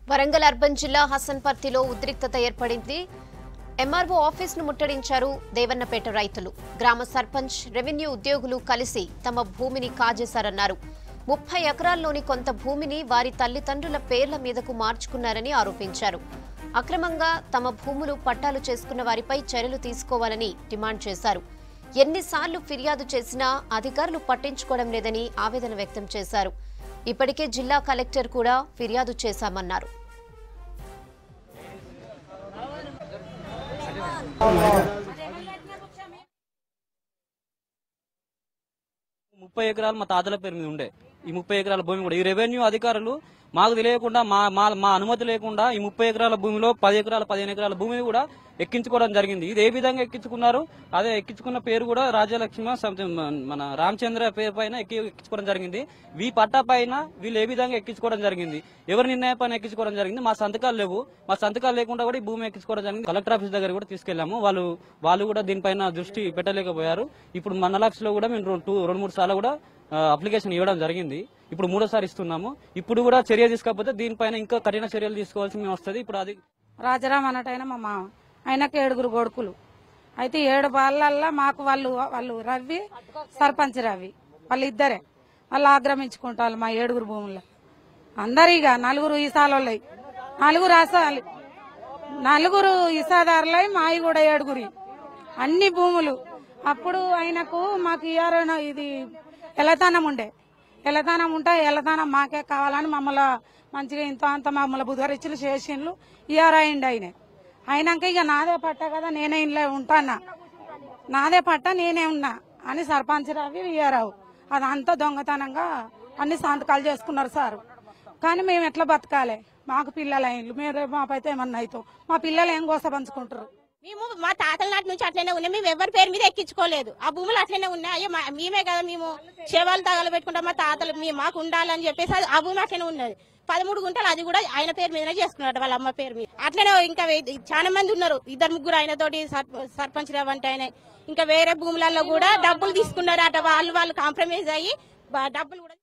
Warangal urban జిల్లా హసన్పర్తిలో ఉద్రిక్తత ఏర్పడింది ఎంఆర్ఓ ఆఫీసును ముట్టడించారు దేవన్నపేట రైతులు గ్రామ సర్పంచ్ రెవెన్యూ ఉద్యోగులు కలిసి తమ భూమిని కాజేశారన్నారు ముప్పై ఎకరాల్లోని కొంత భూమిని వారి తల్లిదండ్రుల పేర్ల మీదకు మార్చుకున్నారని ఆరోపించారు అక్రమంగా తమ భూములు పట్టాలు చేసుకున్న వారిపై చర్యలు తీసుకోవాలని డిమాండ్ చేశారు ఎన్నిసార్లు ఫిర్యాదు చేసినా అధికారులు పట్టించుకోవడం లేదని ఆవేదన వ్యక్తం చేశారు ఇప్పటికే జిల్లా కలెక్టర్ కూడా ఫిర్యాదు చేశామన్నారు ముప్పై ఎకరాలు మా తాతల పేరు మీద ఉండే ఈ ముప్పై ఎకరాల భూమి కూడా ఈ రెవెన్యూ అధికారులు మాకు తెలియకుండా మా మా మా అనుమతి లేకుండా ఈ ముప్పై ఎకరాల భూమిలో పది ఎకరాల పదిహేను ఎకరాల భూమిని కూడా ఎక్కించుకోవడం జరిగింది ఇది ఏ విధంగా ఎక్కించుకున్నారు అదే ఎక్కించుకున్న పేరు కూడా రాజ్యలక్ష్మి సంథింగ్ మన రామచంద్ర పేరు పైన ఎక్కి ఎక్కించుకోవడం జరిగింది వీ పట్టా పైన వీళ్ళు ఏ విధంగా ఎక్కించుకోవడం జరిగింది ఎవరి నిర్ణయం పైన ఎక్కించుకోవడం జరిగింది మా సంతకాలు లేవు మా సంతకాలు లేకుండా కూడా ఈ భూమి ఎక్కించుకోవడం జరిగింది కలెక్టర్ ఆఫీస్ దగ్గర కూడా తీసుకెళ్లాము వాళ్ళు వాళ్ళు కూడా దీనిపైన దృష్టి పెట్టలేకపోయారు ఇప్పుడు మండలాక్స్ లో కూడా మేము రెండు టూ- రెండు మూడు సార్లు కూడా ఆ, అప్లికేషన్ ఇవ్వడం జరిగింది ఇప్పుడు మూడోసారి ఇస్తున్నాము ఇప్పుడు కూడా చర్య తీసుకోకపోతే దీనిపైన ఇంకా కఠిన చర్యలు తీసుకోవాల్సి మేము వస్తుంది ఇప్పుడు అది రాజారాం అన్నట్టయినా మా మామ ఆయనకి ఏడుగురు కొడుకులు అయితే ఏడు బాళ్ళల్లో మాకు వాళ్ళు వాళ్ళు రవి సర్పంచ్ రవి వాళ్ళు ఇద్దరే వాళ్ళు ఆక్రమించుకుంటారు మా ఏడుగురు భూముల్లో అందరు ఇక నలుగురు ఈసాలోళ్ళయి నలుగురు అసాలు నలుగురు ఇసాదారులై మావి కూడా ఏడుగురి అన్ని భూములు అప్పుడు ఆయనకు మాకు ఇయ్యారన ఇది ఎలతానం ఉండే ఎలతానం ఉంటే ఎలతానం మాకే కావాలని మమ్మల్ని మంచిగా ఇంత అంత మమ్మల్ని బుధవారిచ్చులు చేసిండ్లు ఇయ్యారాయండి ఆయన అయినాక ఇక నాదే పట్ట కదా నేనే ఇంట్లో ఉంటానా నాదే పట్ట నేనే ఉన్నా అని సర్పంచ్ రావి ఇయ్యారావు అదంతా దొంగతనంగా అన్ని సంతకాలు చేసుకున్నారు సారు కానీ మేము ఎట్లా బతకాలి మాకు పిల్లలు అయిండ్లు మేము రేపు మాపైతే ఏమన్నా అవుతాం మా పిల్లలు ఏం కోస పంచుకుంటారు మేము మా తాతల నాటి నుంచి అట్లనే ఉన్నాయి మేము ఎవరి పేరు మీద ఎక్కించుకోలేదు ఆ భూములు అట్లనే ఉన్నాయి అయ్యో మా- మేమే కదా మేము శవాలు తగలబెట్టుకుంటాం మా తాతలు మీ మాకు ఉండాలని చెప్పేసి అది- ఆ భూమి అట్లనే ఉన్నది పదమూడు గుంటలు అది కూడా ఆయన పేరు మీదనే చేసుకున్నాడు వాళ్ళ అమ్మ పేరు మీద అట్లనే ఇంకా వే- చాలా మంది ఉన్నారు ఇద్దరు ముగ్గురు ఆయన తోటి సర్ప- సర్పంచ్ రావు అంటే ఆయన ఇంకా వేరే భూములలో కూడా డబ్బులు తీసుకున్నారు అట వాళ్ళు వాళ్ళు కాంప్రమైజ్ అయ్యి బా- డబ్బులు కూడా